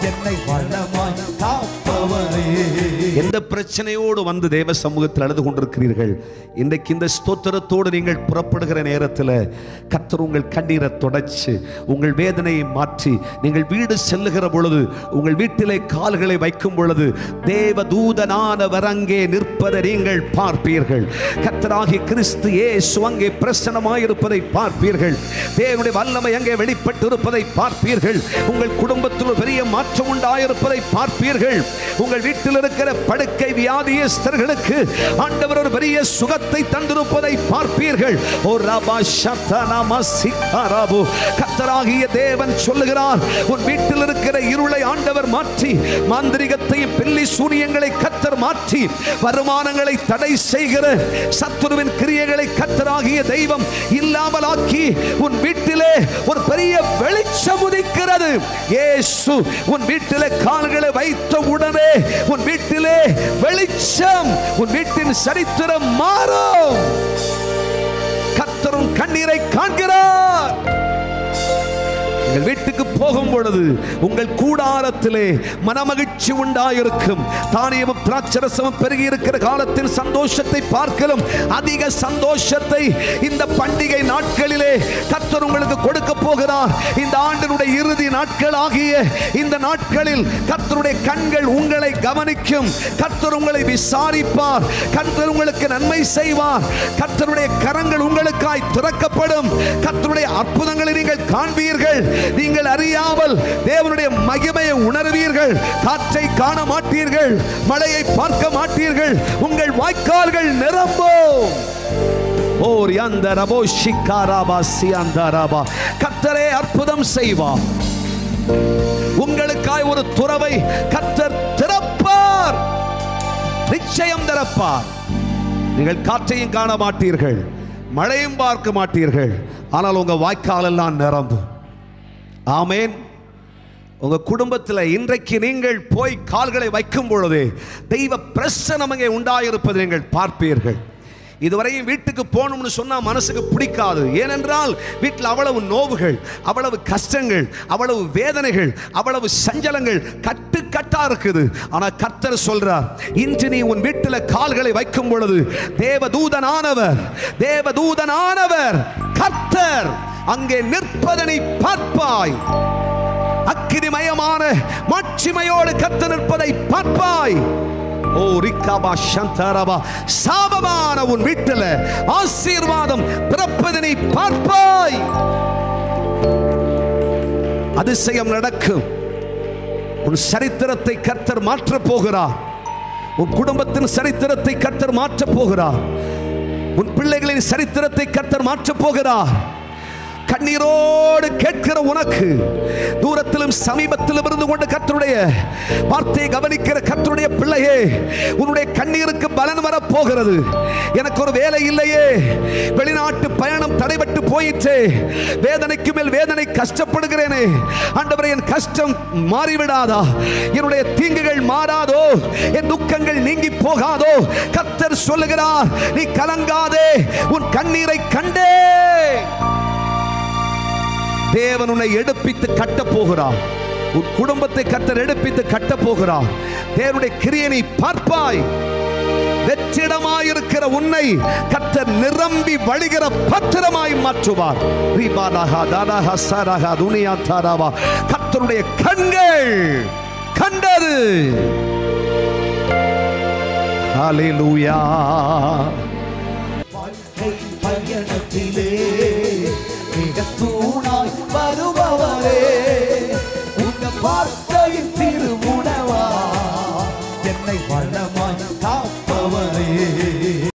என்னை வளமாய் காப்பவரே எந்த பிரச்சனையோடு வந்து தேவ சமூகத்தில் அழுது கொண்டிருக்கிறீர்கள் இன்றைக்கு இந்த ஸ்தோத்திரத்தோடு நீங்கள் புறப்படுகிற நேரத்தில் கர்த்தர் உங்கள் கண்ணீரை தொடச்சு உங்கள் வேதனையை மாற்றி நீங்கள் வீடு செல்லுகிற பொழுது உங்கள் வீட்டிலே கால்களை வைக்கும் பொழுது தேவ தூதனானவர் அங்கே நிற்பதை நீங்கள் பார்ப்பீர்கள் கர்த்தராகி கிறிஸ்து இயேசு அங்கே பிரசனமாயிருப்பதை பார்ப்பீர்கள் தேவனுடைய வல்லமை அங்கே வெளிப்பட்டு இருப்பதை பார்ப்பீர்கள் உங்கள் குடும்பத்தில் ஒரு பெரிய மாற்றம் உண்டாயிருப்பதை பார்ப்பீர்கள் உங்கள் வீட்டில் இருக்கிற படுக்கை வியாதியஸ்தர்களுக்கு ஆண்டவர் ஒரு பெரிய சுகத்தை தந்திருப்பதை பார்ப்பீர்கள் ஓ ரபா ஷத்தனம சிக்காராபு கத்தராகிய தேவன் சொல்லுகிறார் உன் வீட்டில் இருக்கிற இருளை ஆண்டவர் மாற்றி மாந்திரிகத்தையும் பில்லி சூனியங்களை கத்தர் மாற்றி வருமானங்களை தடை செய்கிற சத்துருவின் கிரியைகளை கத்தராகிய தெய்வம் இல்லாமலாக்கி உன் வீட்டிலே ஒரு பெரிய வெளிச்சம் உதிக்கிறது இயேசு உன் வீட்டிலே கால்களை வைத்த உடனே உன் வீட்டிலே வெளிச்சம் உன் வீட்டின் சரித்திரம் மாறும் கத்தரும் கண்ணீரை காண்கிறார் உங்கள் வீட்டுக்கு போகும் பொழுது உங்கள் கூடாரத்திலே மனமகிழ்ச்சி உண்டாயிருக்கும் தானியமும் திராட்சரசமும் பெருகி இருக்கிற காலத்தில் சந்தோஷத்தை பார்க்கலும் அதிக சந்தோஷத்தை இந்த பண்டிகை நாட்களிலே கர்த்தர் உங்களுக்கு கொடுக்க போகிறார் இந்த ஆண்டினுடைய இறுதி நாட்கள் ஆகிய இந்த நாட்களில் கர்த்தருடைய கண்கள் உங்களை கவனிக்கும் கர்த்தர் உங்களை விசாரிப்பார் கர்த்தர் உங்களுக்கு நன்மை செய்வார் கர்த்தருடைய கரங்கள் உங்களுக்காய் திறக்கப்படும் கர்த்தருடைய அற்புதங்களை நீங்கள் காண்பீர்கள் நீங்கள் அறியாமல் தேவனுடைய மகிமையை உணர்வீர்கள் காற்றை காண மாட்டீர்கள் மழையை பார்க்க மாட்டீர்கள் உங்கள் வாய்க்கால்கள் நிரம்பும் ஓர் யந்தரபோ ஷிக்காராபா சியந்தரபா கர்த்தரே அற்புதம் செய்வார் உங்களுக்காய் ஒரு துறவை கர்த்தர் திறப்பார் நிச்சயம் திறப்பார் நீங்கள் காற்றையும் காண மாட்டீர்கள் மழையும் பார்க்க மாட்டீர்கள் ஆனால் உங்க வாய்க்கால் எல்லாம் நிரம்பும் ஆமேன் உங்க குடும்பத்தில் இன்றைக்கு நீங்கள் போய் கால்களை வைக்கும் பொழுது தெய்வ பிரசனம் அங்கே உண்டாயிருப்பதை நீங்கள் பார்ப்பீர்கள் இதுவரையும் வீட்டுக்கு போகணும்னு சொன்னா மனசுக்கு பிடிக்காது ஏனென்றால் வீட்டில் அவ்வளவு நோவுகள் அவ்வளவு கஷ்டங்கள் அவ்வளவு வேதனைகள் அவ்வளவு சஞ்சலங்கள் கட்டு கட்டா இருக்குது ஆனா கர்த்தர் சொல்றார் இன்று நீ உன் வீட்டில் கால்களை வைக்கும் பொழுது தேவதூதனானவர் தேவதூதனானவர் கர்த்தர் அங்கே நிற்பதனை பார்ப்பாய் அக்கினிமயமான மாட்சிமையோடு கத்து நிற்பதை பார்ப்பாய் ஓ ரிக்காபா சந்தாரபா சாபமான உன் வீட்டில் ஆசீர்வாதம் பிறப்பதனை பார்ப்பாய் அதிசயம் நடக்கும் உன் சரித்திரத்தை கர்த்தர் மாற்றப் போகிறார் உன் குடும்பத்தின் சரித்திரத்தை கர்த்தர் மாற்றப் போகிறார் உன் பிள்ளைகளின் சரித்திரத்தை கர்த்தர் மாற்றப் போகிறார் கண்ணீரோடு கேட்கிற உனக்கு தூரத்திலும் சமீபத்திலும் இருந்து கொண்டு கர்த்தருடைய வார்த்தையை கவனிக்கிற கர்த்தருடைய பிள்ளையே உன்னுடைய கண்ணீருக்கு பலன் வரப் போகிறது எனக்கு ஒரு வேலை இல்லையே வெளிநாட்டு பயணம் தடைபட்டு போயிற்றே வேதனைக்கு மேல் வேதனை கஷ்டப்படுகிறேனே ஆண்டவரே என் கஷ்டம் மாறிவிடாதா என்னுடைய தீங்குகள் மாறாதோ என் துக்கங்கள் நீங்கி போகாதோ கர்த்தர் சொல்லுகிறார் நீ கலங்காதே உன் கண்ணீரை கண்டே தேவன் உன்னை எடுப்பித்து கட்டப் போகிறார் உன் குடும்பத்தை கத்தர் எடுப்பித்து கட்டப் போகிறார் தேவனுடைய கிரியனை பார்ப்பாய் வெற்றிடமாயிருக்கிற உன்னை கத்தர் நிரம்பி வழிகிற பத்திரமாய் மாற்றுவார் ரீபாலாகா தாராகா சாராகா துனியா தாராவா கத்தருடைய கண்கள் கண்டது ஹalleluya வாழ்க்கை பயணத்திலே மிக தூர